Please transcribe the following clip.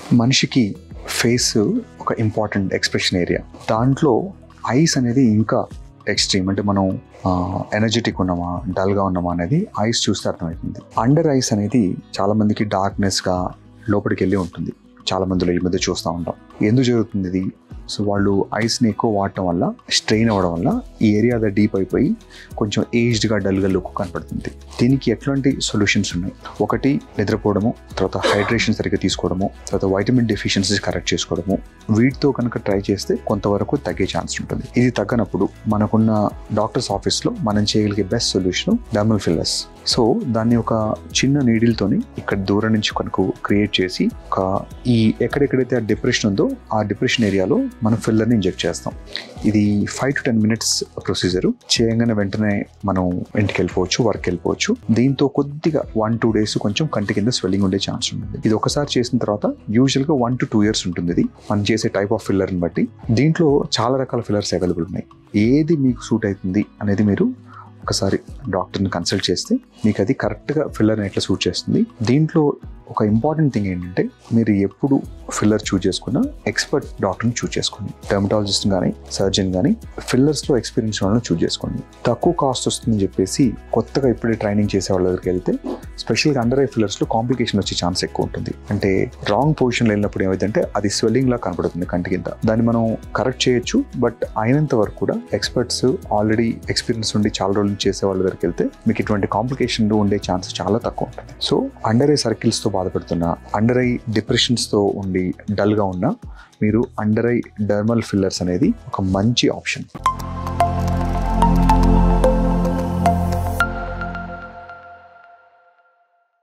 మనిషికి ఫేస్ ఒక important expression area దాంట్లో ఐస్ అనేది ఇంకా ఎక్స్ట్రీమ్ అంటే మనం ఎనర్జెటిక్ ఉన్నామా డల్గా ఉన్నామా అనేది ఐస్ చూస్తే అర్థమవుతుంది అండర్ ఐస్ అనేది చాలా మందికి డార్క్నెస్గా లోపలికి వెళ్ళి ఉంటుంది చాలా మందిలో ఈ మధ్య చూస్తూ ఉంటాం ఎందుకు జరుగుతుంది ఇది సో వాళ్ళు ఐస్ని ఎక్కువ వాడటం వల్ల స్ట్రెయిన్ అవ్వడం వల్ల ఈ ఏరియా అదే డీప్ అయిపోయి కొంచెం ఏజ్డ్గా డల్గా లుక్ కనపడుతుంది దీనికి ఎట్లాంటి సొల్యూషన్స్ ఉన్నాయి ఒకటి నిద్రపోవడము తర్వాత హైడ్రేషన్ సరిగ్గా తీసుకోవడము తర్వాత వైటమిన్ డెఫిషియన్సీస్ కరెక్ట్ చేసుకోవడము వీటితో కనుక ట్రై చేస్తే కొంతవరకు తగ్గే ఛాన్స్ ఉంటుంది ఇది తగ్గనప్పుడు మనకున్న డాక్టర్స్ ఆఫీస్లో మనం చేయగలిగే best solution dermal fillers so దాన్ని ఒక చిన్న నీడిల్తోని ఇక్కడ దూరం నుంచి కనుక క్రియేట్ చేసి ఒక ఈ ఎక్కడెక్కడైతే ఆ డిప్రెషన్ ఉందో ఆ డిప్రెషన్ ఏరియాలో మనం ఫిల్లర్ని ఇంజెక్ట్ చేస్తాం ఇది five to ten minutes procedure చేయగానే వెంటనే మనం ఇంటికి వెళ్ళిపోవచ్చు వర్క్ వెళ్ళిపోవచ్చు దీంతో కొద్దిగా వన్ టూ డేస్ కొంచెం కంటి కింద స్వెల్లింగ్ ఉండే ఛాన్స్ ఉంటుంది ఇది ఒకసారి చేసిన తర్వాత యూజువల్గా వన్ టు టూ ఇయర్స్ ఉంటుంది ఇది మనం చేసే టైప్ ఆఫ్ ఫిల్లర్ని బట్టి దీంట్లో చాలా రకాల ఫిల్లర్స్ అవైలబుల్ ఉన్నాయి ఏది మీకు సూట్ అవుతుంది అనేది మీరు ఒకసారి డాక్టర్ని కన్సల్ట్ చేస్తే మీకు అది కరెక్ట్గా ఫిల్లర్ని ఎట్లా సూట్ చేస్తుంది దీంట్లో ఒక ఇంపార్టెంట్ థింగ్ ఏంటంటే మీరు ఎప్పుడు ఫిల్లర్ చూజ్ చేసుకున్నా ఎక్స్పర్ట్ డాక్టర్ని చూజ్ చేసుకోండి డెర్మటాలజిస్ట్ కానీ సర్జన్ కానీ ఫిల్లర్స్లో ఎక్స్పీరియన్స్ వాళ్ళని చూజ్ చేసుకోండి తక్కువ కాస్ట్ వస్తుందని చెప్పేసి కొత్తగా ఇప్పుడే ట్రైనింగ్ చేసే వాళ్ళ దగ్గరికి వెళ్తే స్పెషల్గా అండర్ ఐ ఫిల్లర్స్లో కాంప్లికేషన్ వచ్చే ఛాన్స్ ఎక్కువ ఉంటుంది అంటే రాంగ్ పొజిషన్లో వెళ్ళినప్పుడు ఏమైందంటే అది స్వెల్లింగ్ లా కనపడుతుంది కంటి కింద దాన్ని మనం కరెక్ట్ చేయొచ్చు బట్ అయినంత వరకు కూడా ఎక్స్పర్ట్స్ ఆల్రెడీ ఎక్స్పీరియన్స్ ఉండి చాలా రోజులు చేసే వాళ్ళ దగ్గరికి వెళ్తే మీకు ఇటువంటి కాంప్లికేషన్ ఉండే ఛాన్స్ చాలా తక్కువ ఉంటుంది సో అండర్ ఐ సర్కిల్స్తో బాధపడుతున్న అండర్ ఐ డిప్రెషన్స్తో ఉండి డల్గా ఉన్న మీరు అండర్ ఐ డర్మల్ ఫిల్లర్స్ అనేది ఒక మంచి ఆప్షన్